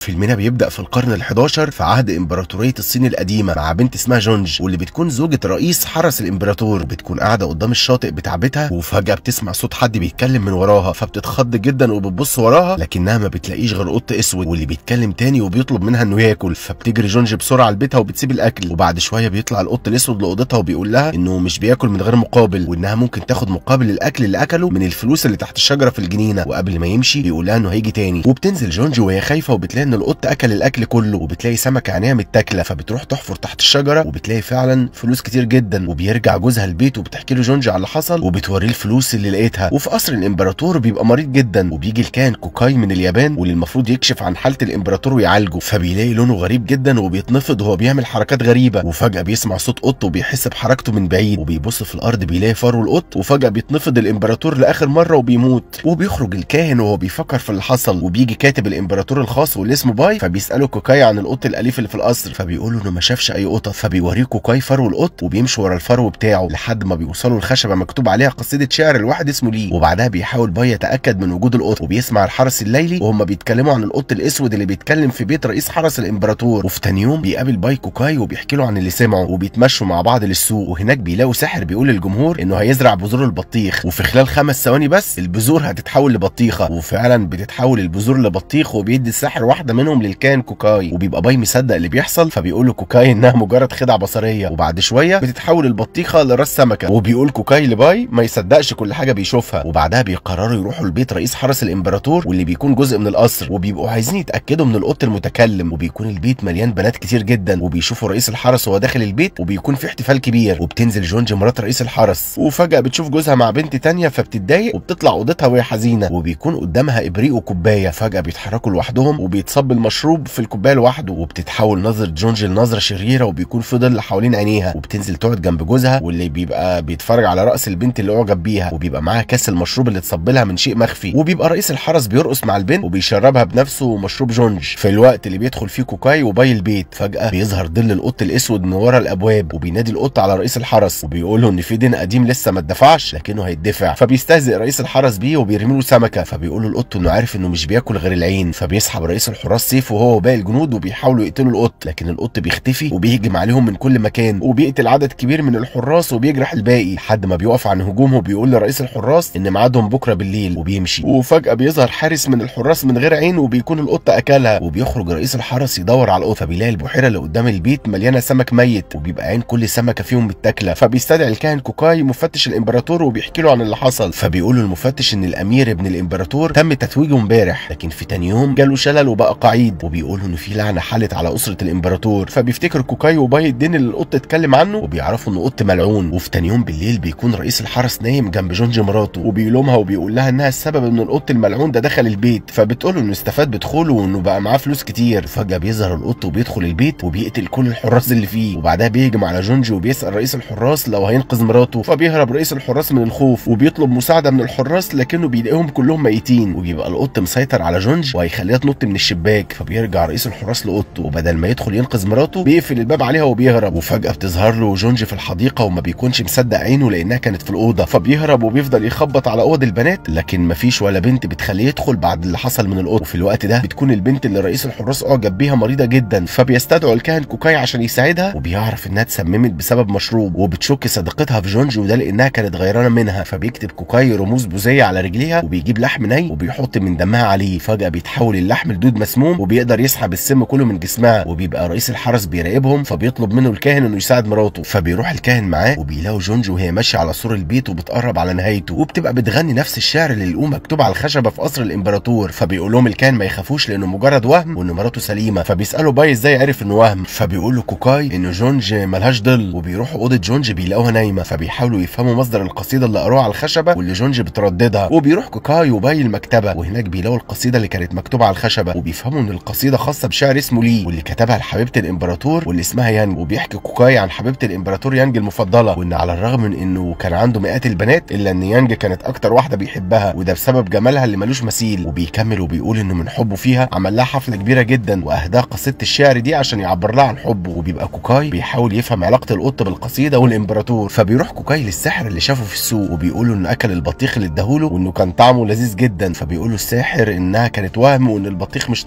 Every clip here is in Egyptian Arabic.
فيلمنا بيبدا في القرن ال11 في عهد امبراطوريه الصين القديمه مع بنت اسمها جونج واللي بتكون زوجة رئيس حرس الامبراطور وبتكون قاعده قدام الشاطئ بتاع بيتها وفجاه بتسمع صوت حد بيتكلم من وراها فبتتخض جدا وبتبص وراها لكنها ما بتلاقيش غير قط اسود واللي بيتكلم تاني وبيطلب منها انه ياكل فبتجري جونج بسرعه لبيتها وبتسيب الاكل وبعد شويه بيطلع القط الاسود لاوضتها وبيقول لها انه مش بياكل من غير مقابل وانها ممكن تاخد مقابل الاكل اللي اكله من الفلوس اللي تحت الشجره في الجنينه وقبل ما يمشي بيقول لها انه هيجي تاني وبتنزل جونج وهي خايفه وبتلاقي ان القط اكل الاكل كله وبتلاقي سمكه عينيها متاكله فبتروح تحفر تحت الشجره وبتلاقي فعلا فلوس كتير جدا وبيرجع جوزها البيت وبتحكي له جونج على اللي حصل وبتوريه الفلوس اللي لقيتها وفي قصر الامبراطور بيبقى مريض جدا وبيجي الكاهن كوكاي من اليابان واللي المفروض يكشف عن حاله الامبراطور ويعالجه فبيلاقي لونه غريب جدا وبيتنفض وهو بيعمل حركات غريبه وفجاه بيسمع صوت قط وبيحس بحركته من بعيد وبيبص في الارض بيلاقي فرو القط وفجاه بيتنفض الامبراطور لاخر مره وبيموت وبيخرج الكاهن وهو بيفكر في اللي حصل وبيجي كاتب الامبراطور الخاص واللي اسمه باي فبيساله كوكاي عن القط الاليف اللي في القصر فبيقول له انه ما شافش اي قطط فبيوريه كوكاي فرو القط وبيمشي ورا الفرو بتاعه لحد ما بيوصلوا لخشبه مكتوب عليها قصيده شعر لواحد اسمه ليه وبعدها بيحاول باي يتاكد من وجود القط وبيسمع الحرس الليلي وهم بيتكلموا عن القط الاسود اللي بيتكلم في بيت رئيس حرس الامبراطور وفي تاني يوم بيقابل باي كوكاي وبيحكي له عن اللي سمعه وبيتمشوا مع بعض للسوق وهناك بيلاقوا ساحر بيقول للجمهور انه هيزرع بذور البطيخ وفي خلال خمس ثواني بس البذور هتتحول لبطيخه وفعلا بتتحول البذور لبطيخ وبيدي الساحر واحده منهم للكائن كوكاي وبيبقى باي مصدق اللي بيحصل فبيقول له كوكاي انها مجرد خدعه بصريه وبعد شويه بتتحول البطيخه لراس سمكه وبيقول كوكاي لباي ما يصدقش كل حاجه بيشوفها وبعدها بيقرروا يروحوا لبيت رئيس حرس الامبراطور واللي بيكون جزء من القصر وبيبقوا عايزين يتاكدوا من القط المتكلم وبيكون البيت مليان بنات كتير جدا وبيشوفوا رئيس الحرس وهو داخل البيت وبيكون في احتفال كبير وبتنزل جونج مرات رئيس الحرس وفجاه بتشوف جوزها مع بنت تانية فبتتضايق وبتطلع اوضتها وهي حزينه وبيكون قدامها ابريق وكوبايه فجاه بيتحركوا لوحدهم وبيتصب المشروب في الكوبايه لوحده وبتتحول نظره جونج لنظره شريره وبيكون في ظل حوالين عينيها وبتنزل تقعد جنب جوزها واللي بيبقى بيتفرج على راس البنت اللي اعجب بيها وبيبقى معاها كاس المشروب اللي اتصب لها من شيء مخفي وبيبقى رئيس الحرس بيرقص مع البنت وبيشربها بنفسه مشروب جونج في الوقت اللي بيدخل فيه كوكاي وباي البيت فجاه بيظهر ظل القط الاسود من ورا الابواب وبينادي القط على رئيس الحرس وبيقول له ان في دين قديم لسه ما اتدفعش لكنه هيتدفع فبيستهزئ رئيس الحرس بيه وبيرمي له سمكه فبيقول له القط انه عارف انه مش بياكل غير العين فبيسحب رئيس الحراس سيفه هو وباقي الجنود وبيحاولوا يقتلوا القط لكن القط بيختفي وبيهجم عليهم من كل مكان وبيقتل عدد كبير من الحراس وبيجرح الباقي لحد ما بيقف عن هجومه وبيقول لرئيس الحراس ان ميعادهم بكره بالليل وبيمشي وفجاه بيظهر حارس من الحراس من غير عين وبيكون القط اكلها وبيخرج رئيس الحرس يدور على القط فبيلاقي البحيره اللي قدام البيت مليانه سمك ميت وبيبقى عين كل سمكه فيهم متاكله فبيستدعي الكاهن كوكاي مفتش الامبراطور وبيحكي له عن اللي حصل فبيقول له المفتش ان الامير ابن الامبراطور تم تتويجه امبارح لكن في تاني يوم جاله شلل وبقى قعيد وبيقول ان في لعنه حلت على اسره الامبراطور فبيفتكر كوكاي وباي الدين اللي القط اتكلم عنه وبيعرفوا انه قط ملعون وفي تاني يوم بالليل بيكون رئيس الحرس نايم جنب جونج مراته وبيلومها وبيقول لها انها السبب ان القط الملعون ده دخل البيت فبتقول له انه استفاد بدخوله وانه بقى معاه فلوس كتير فجاه بيظهر القط وبيدخل البيت وبيقتل كل الحراس اللي فيه وبعدها بيهجم على جونج وبيسال رئيس الحراس لو هينقذ مراته فبيهرب رئيس الحراس من الخوف وبيطلب مساعده من الحراس لكنه بيلاقيهم كلهم ميتين وبيبقى القط مسيطر على جونج وهيخليها تنط من الشباك فبيرجع رئيس الحراس لأوضته وبدل ما يدخل ينقذ مراته بيقفل الباب عليها وبيهرب وفجاه بتظهر له جونج في الحديقه وما بيكونش مصدق عينه لانها كانت في الاوضه فبيهرب وبيفضل يخبط على اوض البنات لكن مفيش ولا بنت بتخليه يدخل بعد اللي حصل من الاوضه وفي الوقت ده بتكون البنت اللي رئيس الحراس اعجب بيها مريضه جدا فبيستدعوا الكاهن كوكاي عشان يساعدها وبيعرف انها اتسممت بسبب مشروب وبتشك صديقتها في جونج وده لانها كانت غيرانه منها فبيكتب كوكاي رموز بوذيه على رجليها وبيجيب لحم ني وبيحط من دمها عليه فجاه بيتحول اللحم لدود مسموم وبيقدر يسحب السم كله من جسمها وبيبقى رئيس الحرس بيراقبهم فبيطلب منه الكاهن انه يساعد مراته فبيروح الكاهن معاه وبيلاقوا جونج وهي ماشيه على سور البيت وبتقرب على نهايته وبتبقى بتغني نفس الشعر اللي لقوه مكتوب على الخشبه في قصر الامبراطور فبيقول لهم الكاهن ما يخافوش لانه مجرد وهم وان مراته سليمه فبيسالوا باي ازاي عرف انه وهم فبيقول له كوكاي ان جونج ملهاش ظل وبيروحوا اوضه جونج بيلاقوها نايمه فبيحاولوا يفهموا مصدر القصيده اللي قروها على الخشبه واللي جونج بترددها وبيروح كوكاي وباي المكتبه وهناك بيلاقوا القصيده اللي كانت مكتوبه على الخشبه وبيفهموا ان القصيده خاصه بشاعر اسمه لي واللي كتبها لحبيبه الامبراطور واللي اسمها يانج وبيحكي كوكاي عن حبيبه الامبراطور يانج المفضله وان على الرغم من انه كان عنده مئات البنات الا ان يانج كانت اكتر واحده بيحبها وده بسبب جمالها اللي ملوش مثيل وبيكمل وبيقول انه من حبه فيها عمل لها حفله كبيره جدا واهداها قصيده الشعر دي عشان يعبر لها عن حبه وبيبقى كوكاي بيحاول يفهم علاقه القط بالقصيده والامبراطور فبيروح كوكاي للساحر اللي شافه في السوق وبيقول له انه اكل البطيخ اللي اداهوله وانه كان طعمه لذيذ جدا فبيقول له الساحر انها كانت وهم وان البطيخ مش طبيعي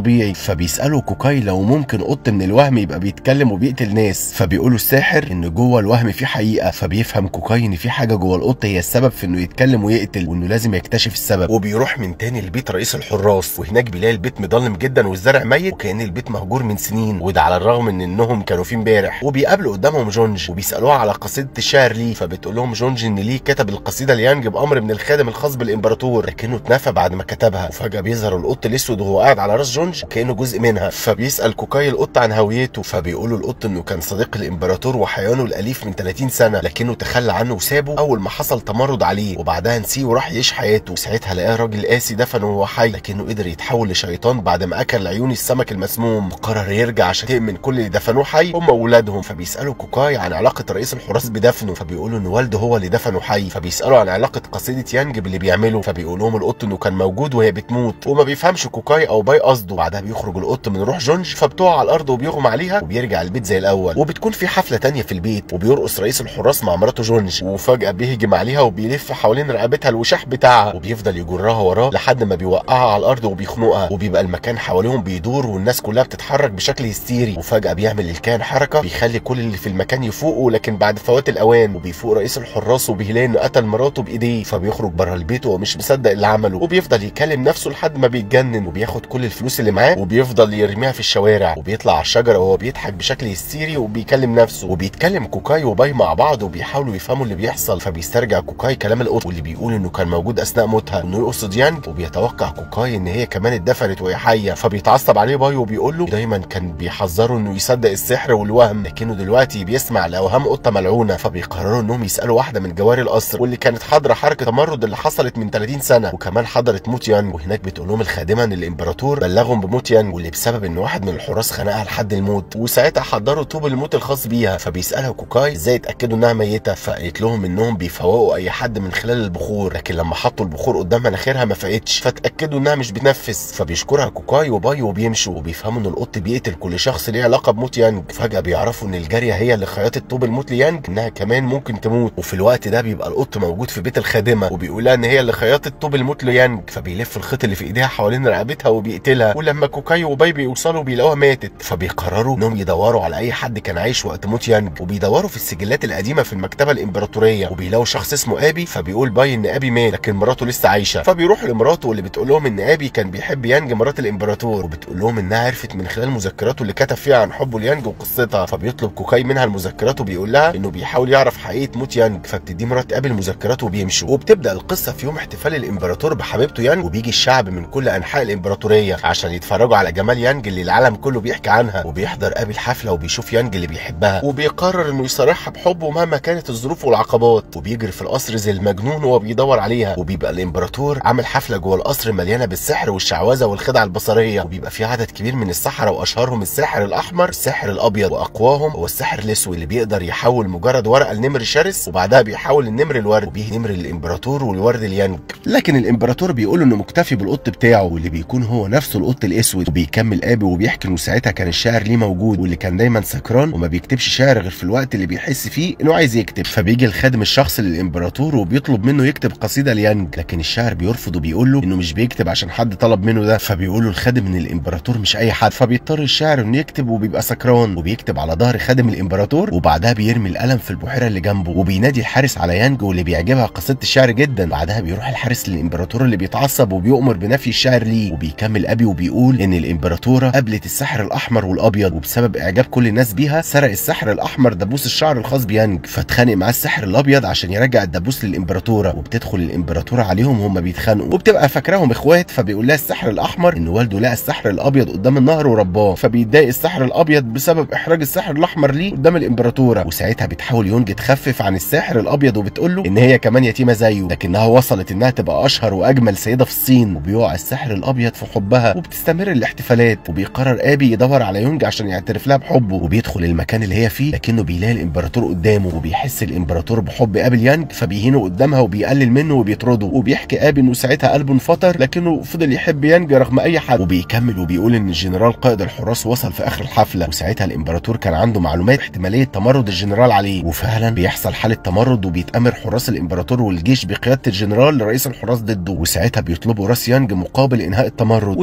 طبيعي فبيسالوا كوكاي لو ممكن قط من الوهم يبقى بيتكلم وبيقتل ناس فبيقولوا الساحر ان جوه الوهم في حقيقه فبيفهم كوكاي ان في حاجه جوه القط هي السبب في انه يتكلم ويقتل وانه لازم يكتشف السبب وبيروح من تاني لبيت رئيس الحراس وهناك بيلاقي البيت مظلم جدا والزرع ميت وكان البيت مهجور من سنين وده على الرغم من انهم كانوا فيه امبارح وبيقابلوا قدامهم جونج وبيسالوها على قصيده الشاعر ليه فبتقول لهم جونج ان ليه كتب القصيده ليانج بامر من الخادم الخاص بالامبراطور لكنه اتنفى بعد ما كتبها وفجاه بيظهر القط الاسود وهو قاعد على راس جونج كانه جزء منها فبيسال كوكاي القط عن هويته فبيقولوا القط انه كان صديق الامبراطور وحيوانه الاليف من 30 سنه لكنه تخلى عنه وسابه اول ما حصل تمرد عليه وبعدها نسيه وراح يعيش حياته وساعتها لقاه راجل قاسي دفنه وهو حي لكنه قدر يتحول لشيطان بعد ما اكل عيون السمك المسموم وقرر يرجع عشان ينتقم من كل اللي دفنوه حي هم واولادهم فبيسالوا كوكاي عن علاقه رئيس الحراس بدفنه فبيقولوا ان والده هو اللي دفنه حي فبيسالوا عن علاقه قصيده يانج باللي بيعمله فبيقول لهم القط انه كان موجود وهي بتموت وما بيفهمش كوكاي او باي قصده بعدها بيخرج القط من روح جونج فبتقع على الارض وبيغمى عليها وبيرجع البيت زي الاول وبتكون في حفله تانية في البيت وبيرقص رئيس الحراس مع مراته جونج وفجاه بيهجم عليها وبيلف حوالين رقبتها الوشاح بتاعها وبيفضل يجرها وراه لحد ما بيوقعها على الارض وبيخنقها وبيبقى المكان حواليهم بيدور والناس كلها بتتحرك بشكل هستيري وفجاه بيعمل الكائن حركه بيخلي كل اللي في المكان يفوقوا لكن بعد فوات الاوان وبيفوق رئيس الحراس وبيلاقي انه قتل مراته بايديه فبيخرج بره البيت وهو مش مصدق اللي عمله وبيفضل يكلم نفسه لحد ما بيتجنن وبياخد كل الفلوس اللي معاه وبيفضل يرميها في الشوارع وبيطلع على الشجره وهو بيضحك بشكل هستيري وبيكلم نفسه وبيتكلم كوكاي وباي مع بعض وبيحاولوا يفهموا اللي بيحصل فبيسترجع كوكاي كلام القط واللي بيقول انه كان موجود اثناء موتها انه يقصد يانج وبيتوقع كوكاي ان هي كمان اتدفنت وهي حيه فبيتعصب عليه باي وبيقول له دايما كان بيحذره انه يصدق السحر والوهم لكنه دلوقتي بيسمع لاوهام قطه ملعونه فبيقرروا انهم يسالوا واحده من جواري القصر واللي كانت حاضره حركه تمرد اللي حصلت من 30 سنه وكمان حضرت موت يانج وهناك بتقول لهم الخادمه ان الامبراطور بلغهم بموت يانج واللي بسبب ان واحد من الحراس خنقها لحد الموت وساعتها حضروا طوب الموت الخاص بيها فبيسالها كوكاي ازاي اتاكدوا انها ميته فقالت لهم انهم بيفوقوا اي حد من خلال البخور لكن لما حطوا البخور قدام مناخيرها ما فاقتش فاتاكدوا انها مش بتنفس فبيشكرها كوكاي وباي وبيمشوا وبيفهموا ان القط بيقتل كل شخص ليه علاقه بموت يانج فجاه بيعرفوا ان الجاريه هي اللي خيطت طوب الموت ليانج انها كمان ممكن تموت وفي الوقت ده بيبقى القط موجود في بيت الخادمه وبيقول لها ان هي اللي خيطت طوب الموت ليانج فبيلف الخيط اللي في ايديها حوالين رقبتها وبيقتلها ولما كوكاي وباي بيوصلوا بيلاقوها ماتت فبيقرروا انهم يدوروا على اي حد كان عايش وقت موت يانج وبيدوروا في السجلات القديمه في المكتبه الامبراطوريه وبيلاقوا شخص اسمه ابي فبيقول باي ان ابي مات لكن مراته لسه عايشه فبيروحوا لمراته واللي بتقول لهم ان ابي كان بيحب يانج مرات الامبراطور وبتقول لهم انها عرفت من خلال مذكراته اللي كتب فيها عن حبه ليانج وقصتها فبيطلب كوكاي منها المذكرات وبيقول لها انه بيحاول يعرف حقيقه موت يانج فبتديه مرات ابي المذكرات وبيمشوا وبتبدا القصه في يوم احتفال الامبراطور بحبيبته يانج وبيجي الشعب من كل انحاء الامبراطوريه عشان يتفرجوا على جمال يانج اللي العالم كله بيحكي عنها وبيحضر ابي الحفله وبيشوف يانج اللي بيحبها وبيقرر انه يصارحها بحبه مهما كانت الظروف والعقبات وبيجري في القصر زي المجنون وهو بيدور عليها وبيبقى الامبراطور عامل حفله جوه القصر مليانه بالسحر والشعوذه والخدع البصريه وبيبقى في عدد كبير من السحره واشهرهم الساحر الاحمر الساحر الابيض واقواهم هو الساحر الاسود اللي بيقدر يحول مجرد ورقه لنمر شرس وبعدها بيحول النمر الورد وبيه نمر الامبراطور والورد اليانج لكن الامبراطور بيقول انه مكتفي بالقط بتاعه واللي بيكون هو نفسه القط الاسود وبيكمل ابي وبيحكي انه ساعتها كان الشاعر ليه موجود واللي كان دايما سكران وما بيكتبش شعر غير في الوقت اللي بيحس فيه انه عايز يكتب فبيجي الخادم الشخصي للامبراطور وبيطلب منه يكتب قصيده ليانج لكن الشاعر بيرفض وبيقول له انه مش بيكتب عشان حد طلب منه ده فبيقول له الخادم ان الامبراطور مش اي حد فبيضطر الشاعر انه يكتب وبيبقى سكران وبيكتب على ظهر خادم الامبراطور وبعدها بيرمي القلم في البحيره اللي جنبه وبينادي الحارس على يانج واللي بيعجبها قصيده الشعر جدا بعدها بيروح الحارس للامبراطور اللي بيتعصب وبيؤمر بنفي الشعر ليه وبيكمل ابي وبيقول ان الامبراطوره قابلت السحر الاحمر والابيض وبسبب اعجاب كل الناس بيها سرق السحر الاحمر دبوس الشعر الخاص بيانج فاتخانق معاه السحر الابيض عشان يرجع الدبوس للامبراطوره وبتدخل الامبراطوره عليهم وهم بيتخانقوا وبتبقى فاكراهم اخوات فبيقول لها السحر الاحمر ان والده لقى السحر الابيض قدام النهر ورباه فبيتضايق السحر الابيض بسبب احراج السحر الاحمر ليه قدام الامبراطوره وساعتها بتحاول يونج تخفف عن الساحر الابيض وبتقول له ان هي كمان يتيمه زيه لكنها وصلت انها تبقى اشهر واجمل سيده في الصين وبيقع الساحر الابيض في حبها وبتستمر الاحتفالات وبيقرر ابي يدور على يونج عشان يعترف لها بحبه وبيدخل المكان اللي هي فيه لكنه بيلاقي الامبراطور قدامه وبيحس الامبراطور بحب ابي اليانج فبيهينه قدامها وبيقلل منه وبيطرده وبيحكي ابي انه ساعتها قلبه انفطر لكنه فضل يحب يانج رغم اي حد وبيكمل وبيقول ان الجنرال قائد الحراس وصل في اخر الحفله وساعتها الامبراطور كان عنده معلومات احتماليه تمرد الجنرال عليه وفعلا بيحصل حاله تمرد وبيتامر حراس الامبراطور والجيش بقياده الجنرال لرئيس الحراس ضده وساعتها بيطلبوا راس يانج مقابل انهاء التمرد وده لاعتقاد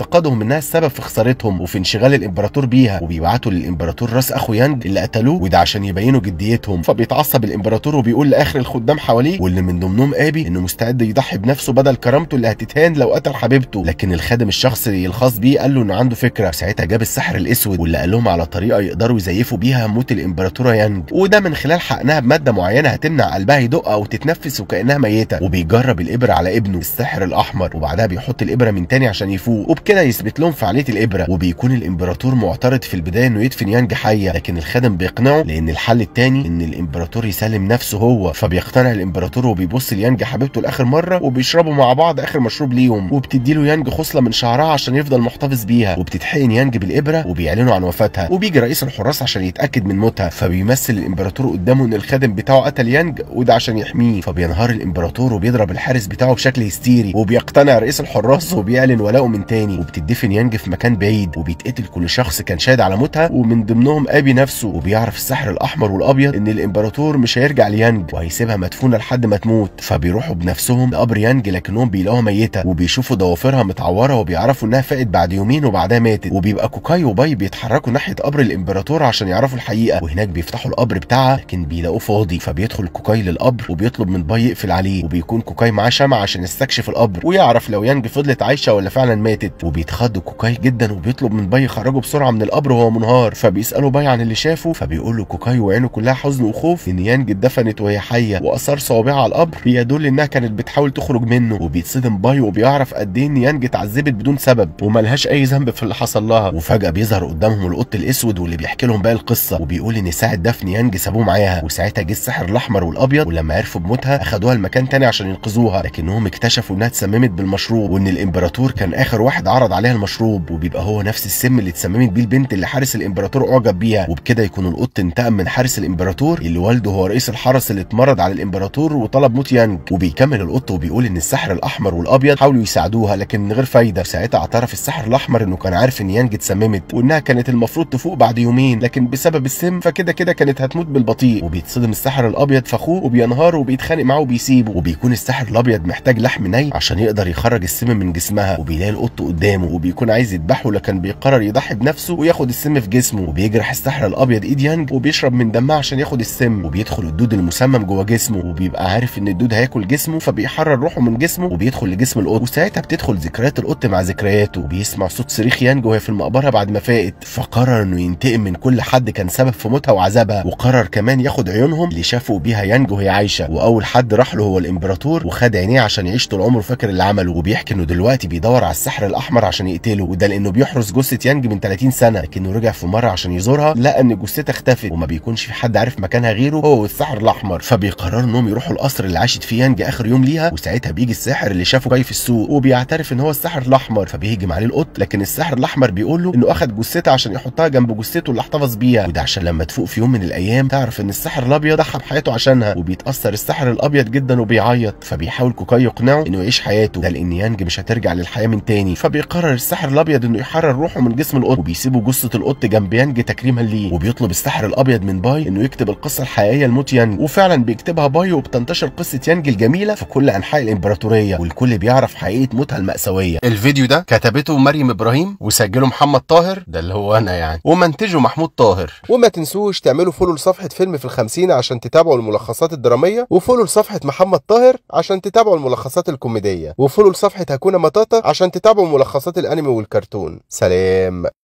اعتقادهم انها السبب في خسارتهم وفي انشغال الامبراطور بيها وبيبعتوا للامبراطور راس اخو يانج اللي قتلوه وده عشان يبينوا جديتهم فبيتعصب الامبراطور وبيقول لاخر الخدام حواليه واللي من ضمنهم ابي انه مستعد يضحي بنفسه بدل كرامته اللي هتتهان لو قتل حبيبته لكن الخادم الشخصي الخاص بيه قال له انه عنده فكره ساعتها جاب السحر الاسود واللي قال لهم على طريقه يقدروا يزيفوا بيها موت الامبراطوره يانج وده من خلال حقنها بماده معينه هتمنع قلبها يدق او تتنفس وكانها ميته وبيجرب الابره على ابنه الساحر الاحمر وبعدها بيحط الابره من تاني عشان يفوق وبكده يثبت لهم فعاليه الابره وبيكون الامبراطور معترض في البدايه انه يدفن يانج حيه لكن الخادم بيقنعه لان الحل التاني ان الامبراطور يسلم نفسه هو فبيقتنع الامبراطور وبيبص ليانج حبيبته لاخر مره وبيشربوا مع بعض اخر مشروب ليهم وبتدي له يانج خصله من شعرها عشان يفضل محتفظ بيها وبتتحقن يانج بالابره وبيعلنوا عن وفاتها وبيجي رئيس الحراس عشان يتاكد من موتها فبيمثل الامبراطور قدامه ان الخادم بتاعه قتل يانج وده عشان يحميه فبينهار الامبراطور وبيضرب الحارس بتاعه بشكل هستيري وبيقتنع رئيس الحراس وبيعلن ولاؤه من تاني وبتدفن يانج في مكان بعيد وبيتقتل كل شخص كان شاهد على موتها ومن ضمنهم ابي نفسه وبيعرف السحر الاحمر والابيض ان الامبراطور مش هيرجع ليانج وهيسيبها مدفونه لحد ما تموت فبيروحوا بنفسهم لقبر يانج لكنهم بيلاقوها ميته وبيشوفوا ضوافرها متعوره وبيعرفوا انها فاقت بعد يومين وبعدها ماتت وبيبقى كوكاي وباي بيتحركوا ناحيه قبر الامبراطور عشان يعرفوا الحقيقه وهناك بيفتحوا القبر بتاعها لكن بيلاقوه فاضي فبيدخل كوكاي للقبر وبيطلب من باي يقفل عليه وبيكون كوكاي معاه شمعة عشان يستكشف القبر ويعرف لو يانج فضلت عايشه ولا فعلا ماتت وبيتخض كوكاي جدا وبيطلب من باي يخرجه بسرعه من القبر وهو منهار فبيساله باي عن اللي شافه فبيقول له كوكاي وعينه كلها حزن وخوف ان يانج اتدفنت وهي حيه واثار صوابعها على القبر بيدل انها كانت بتحاول تخرج منه وبيتصدم باي وبيعرف قد ايه ان يانج اتعذبت بدون سبب وملهاش اي ذنب في اللي حصل لها وفجاه بيظهر قدامهم القط الاسود واللي بيحكي لهم باقي القصه وبيقول ان ساعه دفن يانج سابوه معاها وساعتها جه السحر الاحمر والابيض ولما عرفوا بموتها اخدوها لمكان تاني عشان ينقذوها لكنهم اكتشفوا انها اتسممت بالمشروب وان الامبراطور كان اخر واحد عرض عليها المشروب وبيبقى هو نفس السم اللي اتسممت بيه البنت اللي حارس الامبراطور اعجب بيها وبكده يكون القط انتقم من حارس الامبراطور اللي والده هو رئيس الحرس اللي اتمرد على الامبراطور وطلب موت يانج وبيكمل القط وبيقول ان السحر الاحمر والابيض حاولوا يساعدوها لكن من غير فايده ساعتها اعترف السحر الاحمر انه كان عارف ان يانج اتسممت وانها كانت المفروض تفوق بعد يومين لكن بسبب السم فكده كده كانت هتموت بالبطيء وبيتصدم السحر الابيض فاخوه وبينهار وبيتخانق معاه وبيسيبه وبيكون السحر الابيض محتاج لحم ني عشان يقدر يخرج السم من جسمها وبيلاقي القط قدامه وبيكون عايز يذبحه لكن بيقرر يضحي بنفسه وياخد السم في جسمه وبيجرح السحر الابيض ايد يانج وبيشرب من دمها عشان ياخد السم وبيدخل الدود المسمم جوه جسمه وبيبقى عارف ان الدود هياكل جسمه فبيحرر روحه من جسمه وبيدخل لجسم القط وساعتها بتدخل ذكريات القط مع ذكرياته وبيسمع صوت صريخ يانج وهي في المقبره بعد ما فاقت فقرر انه ينتقم من كل حد كان سبب في موتها وعذابها وقرر كمان ياخد عيونهم اللي شافوا بيها يانج وهي عايشه واول حد راح له هو الامبراطور وخد عينيه عشان يعيش طول عمره فاكر اللي عمله وبيحكي انه دلوقتي بيدور على السحر الاحمر عشان يقتله وده لانه بيحرس جثه يانج من 30 سنه لكنه رجع في مره عشان يزورها لقى ان جثتها اختفت وما بيكونش في حد عارف مكانها غيره هو والسحر الاحمر فبيقرروا انهم يروحوا القصر اللي عاشت فيه يانج اخر يوم ليها وساعتها بيجي الساحر اللي شافه جاي في السوق وبيعترف ان هو السحر الاحمر فبيهجم عليه القط لكن السحر الاحمر بيقول له انه اخد جثتها عشان يحطها جنب جثته اللي احتفظ بيها وده عشان لما تفوق في يوم من الايام تعرف ان السحر الابيض ضحى بحياته عشانها وبيتاثر السحر الابيض جدا وبيعيط فبيحاول كوكاي يقنعه انه يعيش حياته ده لان يانج مش هترجع للحياه من تاني فبيقرر السحر الابيض انه يحرر روحه من جسم القط وبيسيبوا جثه القط جنب يانج تكريما ليه وبيطلب السحر الابيض من باي انه يكتب القصه الحقيقيه لموت يانج وفعلا بيكتبها باي وبتنتشر قصه يانج الجميله في كل انحاء الامبراطوريه والكل بيعرف حقيقه موتها الماساويه الفيديو ده كتبته مريم ابراهيم وسجله محمد طاهر ده اللي هو انا يعني ومنتجه محمود طاهر وما تنسوش تعملوا فولو لصفحة فيلم في الخمسين عشان تتابعوا الملخصات الدرامية وفولو لصفحة محمد طاهر عشان تتابعوا الملخصات الكوميدية وفولو لصفحة هكونا مطاطا عشان تتابعوا ملخصات الأنمي والكرتون سلام